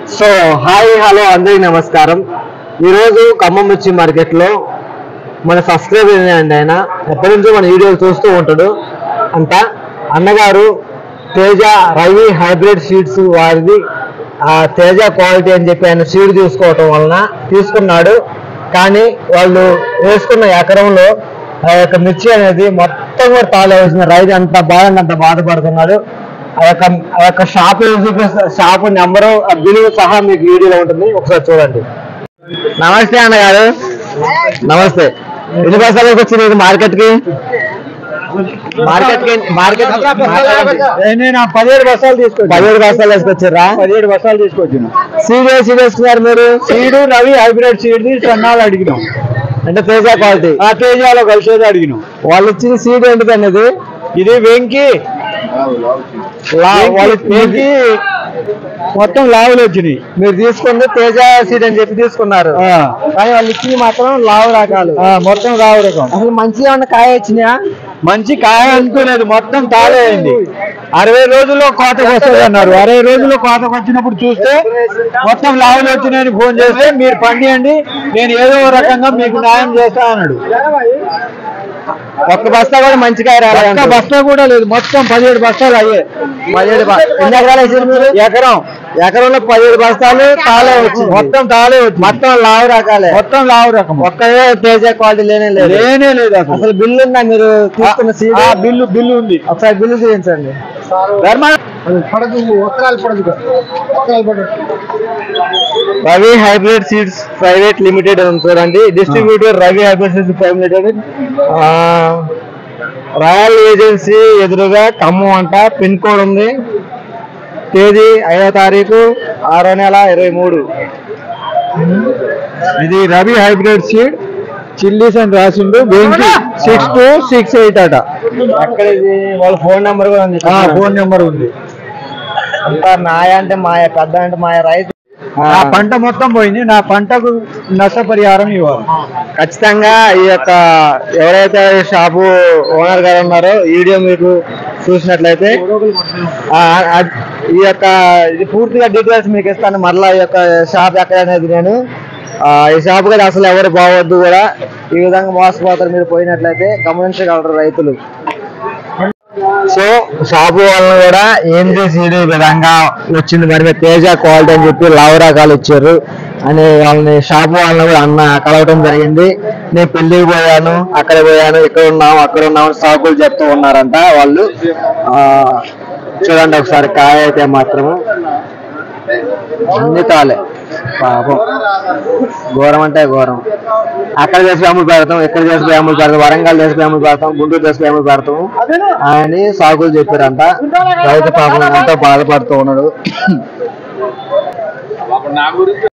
so hi hello అందరికీ నమస్కారం ఈరోజు ఖమ్మం మిర్చి మార్కెట్లో మన సబ్స్క్రైబర్ అండి ఆయన ఎప్పటి నుంచో మన వీడియోలు చూస్తూ ఉంటాడు అంట అన్నగారు తేజ రవి హైబ్రిడ్ సీడ్స్ వారిది ఆ తేజ క్వాలిటీ అని చెప్పి ఆయన సీడ్ తీసుకోవటం వలన తీసుకున్నాడు కానీ వాళ్ళు వేసుకున్న ఎకరంలో ఆ యొక్క మిర్చి అనేది మొత్తం కూడా తాళే వేసిన రైతు అంత బాగా అంత బాధపడుతున్నాడు ఆ యొక్క ఆ యొక్క షాప్ షాప్ నెంబరు ఆ బిల్లు సహా మీకు వీడియోలో ఉంటుంది ఒకసారి చూడండి నమస్తే అన్నగారు నమస్తే ఎన్ని బస్సాలకు వచ్చింది మార్కెట్ కి మార్కెట్ కి మార్కెట్ నేను ఆ పదిహేడు బస్సాలు తీసుకొచ్చాను పదిహేడు బస్సాలు వేసుకొచ్చారా పదిహేడు బస్సాలు తీసుకొచ్చాను సీడ్ సీడ్ వేసుకున్నారు మీరు సీడు రవి హైబ్రిడ్ సీడ్ సన్నాలు అడిగినాం అంటే తేజ క్వాలిటీ ఆ తేజాలో కలిసేది అడిగినాం వాళ్ళు ఇచ్చిన సీడ్ ఏంటిది అనేది ఇది వెంకి లా- వాళ్ళు వెంకి మొత్తం లావులు వచ్చినాయి మీరు తీసుకుంది తేజ సీడ్ అని చెప్పి తీసుకున్నారు ఆ, కానీ వాళ్ళు ఇచ్చింది మాత్రం లావు రకాలు ఆ, మొత్తం లావు రకం అసలు మంచిగా ఉన్న కాయ వచ్చినాయా మంచి కాయ అనుకునేది మొత్తం తాళే అయింది అరవై రోజుల్లో కోతకు వస్తుంది అన్నారు అరవై రోజుల్లో కోతకు వచ్చినప్పుడు చూస్తే మొత్తం లావులు వచ్చినాయని ఫోన్ చేస్తే మీరు పండియండి నేను ఏదో ఒక రకంగా మీకు న్యాయం చేస్తా అన్నాడు ఒక్క బస్తా కూడా మంచి కాయ ఒక్క రాలేదు బస్తా కూడా లేదు మొత్తం పదిహేడు బస్తాలు అయ్యే పదిహేడు బ- ఎన్ని ఎకరాలు వేసారు మీరు ఎకరం ఎకరంలో పదిహేడు బస్తాలు తాళే వచ్చింది మొత్తం తాళే వచ్చి మొత్తం లావు రకాలే మొత్తం లావు రకం ఒక్కడే తేజ క్వాలిటీ లేనే లేదు లేనే లేదు అసలు అసలు బిల్లు ఉందా మీరు తీసుకున్న సీడ్ ఆ బిల్లు బిల్లు ఉంది ఒకసారి బిల్లు చూపించండి Dharma Ravi hybrid seeds private limited అని చూడండి distributor Ravi hybrid seeds private limited ఆ, రాయల్ ఏజెన్సీ ఎదురుగా ఖమ్మం అంట పిన్ కోడ్ ఉంది తేదీ ఐదో తారీఖు ఆరో నెల ఇరవై మూడు ఇది రవి హైబ్రిడ్ సీడ్ చిల్లీస్ అని రాసిండు Venki six two six eight అట అక్కడ ఇది వాళ్ళ ఫోన్ నెంబర్ కూడా ఉంది ఆ, ఫోన్ నెంబర్ ఉంది అంతా నాయ అంటే మాయ పెద్ద అంటే మాయ రైతు నా పంట మొత్తం పోయింది నా పంటకు నష్టపరిహారం ఇవ్వాలి ఖచ్చితంగా ఈ యొక్క ఎవరైతే షాపు ఓనర్ గారు ఉన్నారో ఈ వీడియో మీకు చూసినట్లయితే ఆ, ఆ, ఈ యొక్క ఇది పూర్తిగా డీటెయిల్స్ మీకు ఇస్తాను మరలా ఈ యొక్క షాప్ ఎక్కడ అనేది నేను ఆ, ఈ షాప్ కూడా అసలు ఎవరు బాగొద్దు కూడా ఈ విధంగా మోసపోతారు మీరు పోయినట్లయితే గమనించగలరు రైతులు సో షాపు వాళ్ళని కూడా ఏం చేసి ఈ విధంగా వచ్చింది మరి మీరు తేజ క్వాలిటీ అని చెప్పి లావు రకాలు ఇచ్చారు అని వాళ్ళని షాపు వాళ్ళని కూడా అన్న కలవటం జరిగింది నేను పెళ్లికి పోయాను అక్కడ పోయాను ఇక్కడ ఉన్నాము అక్కడ ఉన్నాము అని సాకులు చెప్తూ ఉన్నారంట వాళ్ళు ఆ, చూడండి ఒకసారి కాయ అయితే మాత్రము అన్ని తాలే పాపం ఘోరం అంటే ఘోరం అక్కడ చేసి వేములు పెడతాం ఇక్కడ చేసి వేములు పెడతాం వరంగల్ చేసి వేములు పెడతాం గుంటూరు చేసి వేములు పెడతాం అని సాకులు చెప్పారంట రైతు పాపం ఎంతో బాధపడుతూ ఉన్నాడు